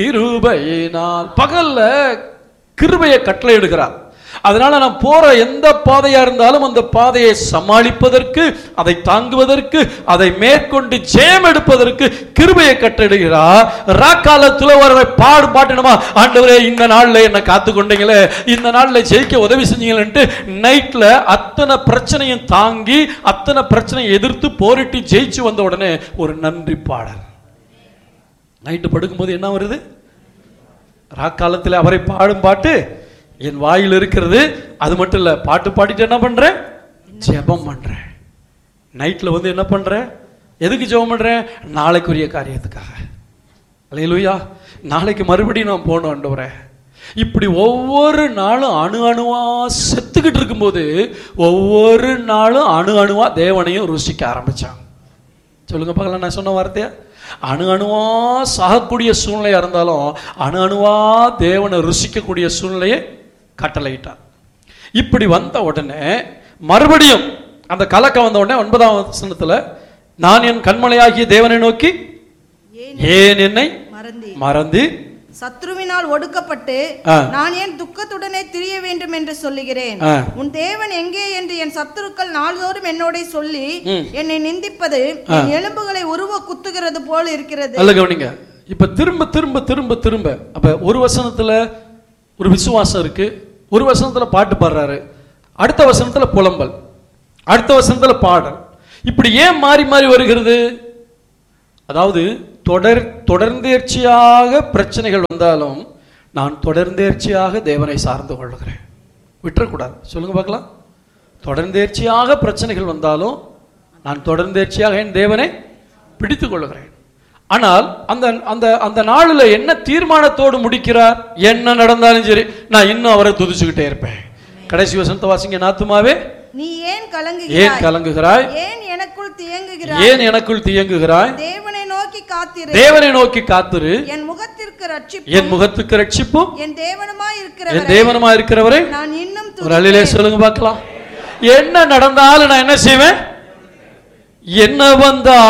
கிருபையினால் பகல்ல கிருபையை கட்டளை எடுக்கிறார் அதனால நான் போற எந்த பாதையா இருந்தாலும் அந்த பாதையை சமாளிப்பதற்கு அதை தாங்குவதற்கு அதை மேற்கொண்டு ஜெயம் எடுப்பதற்கு கிருபையை கட்டளையிடுகிறார் ராக்காலத்துல ஒரு பாடு பாட்டணுமா ஆண்டவரே இந்த நாள்ல என்ன காத்து கொண்டீங்களே இந்த நாள்ல ஜெயிக்க உதவி செஞ்சீங்களேன்ட்டு நைட்ல அத்தனை பிரச்சனையும் தாங்கி அத்தனை பிரச்சனையை எதிர்த்து போரிட்டு ஜெயிச்சு வந்த உடனே ஒரு நன்றி பாடல் நைட்டு படுக்கும்போது என்ன வருது ராக்காலத்தில் அவரை பாடும் பாட்டு என் வாயில் இருக்கிறது அது மட்டும் இல்லை பாட்டு பாடிட்டு என்ன பண்றேன் ஜெபம் பண்றேன் நைட்ல வந்து என்ன பண்றேன் எதுக்கு ஜெபம் பண்றேன் நாளைக்குரிய காரியத்துக்காக அல்லேலூயா நாளைக்கு மறுபடியும் நான் போகணும் ஆண்டவரே இப்படி ஒவ்வொரு நாளும் அணு அணுவா செத்துக்கிட்டு இருக்கும்போது ஒவ்வொரு நாளும் அணு அணுவா தேவனையும் ருசிக்க ஆரம்பிச்சான் சொல்லுங்க பார்க்கலாம் நான் சொன்ன வார்த்தையா அணு அணுவா சாகக்கூடிய சூழ்நிலையா இருந்தாலும் அணு அணுவா தேவனை ருசிக்கக்கூடிய சூழ்நிலையை கட்டளையிட்டார் இப்படி வந்த உடனே மறுபடியும் அந்த கலக்கம் வந்த உடனே ஒன்பதாம் வசனத்துல நான் என் கண்மலையாகிய தேவனை நோக்கி ஏன் ஏன் என்னை மறந்தேன் மறந்து சத்ருவினால் ஒடுக்கப்பட்டு ஆ. நான் ஏன் துக்கத்துடனே திரிய வேண்டும் என்று சொல்லுகிறேன் ஆ. உன் தேவன் எங்கே என்று என் சத்துருக்கள் நாள்தோறும் என்னோட சொல்லி ம். என்னை நிந்திப்பது என் எலும்புகளை உருவ குத்துகிறது போல இருக்கிறது நல்ல கவனிங்க இப்ப திரும்ப திரும்ப திரும்ப திரும்ப அப்ப ஒரு வசனத்துல ஒரு விசுவாசம் இருக்கு ஒரு வசனத்துல பாட்டு பாடுறாரு அடுத்த வசனத்துல புலம்பல் அடுத்த வசனத்துல பாடல் இப்படி ஏன் மாறி மாறி வருகிறது அதாவது தொடர் தொடர்ந்தேர்ச்சியாக பிரச்சனைகள் வந்தாலும் நான் தொடர்ந்தேர்ச்சியாக தேவனை சார்ந்து கொள்கிறேன் விட்டுறக்கூடாது சொல்லுங்க பார்க்கலாம் தொடர்ந்தேர்ச்சியாக பிரச்சனைகள் வந்தாலும் நான் தொடர்ந்தேர்ச்சியாக என் தேவனை பிடித்துக் கொள்கிறேன் ஆனால் அந்த அந்த அந்த நாளில் என்ன தீர்மானத்தோடு முடிக்கிறார் என்ன நடந்தாலும் சரி நான் இன்னும் அவரை துதிச்சுக்கிட்டே இருப்பேன் கடைசி வசனத்தை வாசிங்க நாத்துமாவே நீ ஏன் ஏன் கலங்குகிறாய் கலங்குகிறாய் ஏன் எனக்குள் தியங்குகிறாய் ஏன் எனக்குள் தியங்குகிறாய் தேவனை நோக்கி காத்திரு தேவனை நோக்கி காத்துரு என் முகத்திற்கு ரட்சிப்பு என் முகத்துக்கு ரட்சிப்பும் என் தேவனுமாய் என் இருக்கிறவரை தேவனமா இருக்கிறவரை நான் இன்னும் ஒரு அழிலே சொல்லுங்க பார்க்கலாம் என்ன நடந்தாலும் நான் என்ன செய்வேன் என்ன வந்தா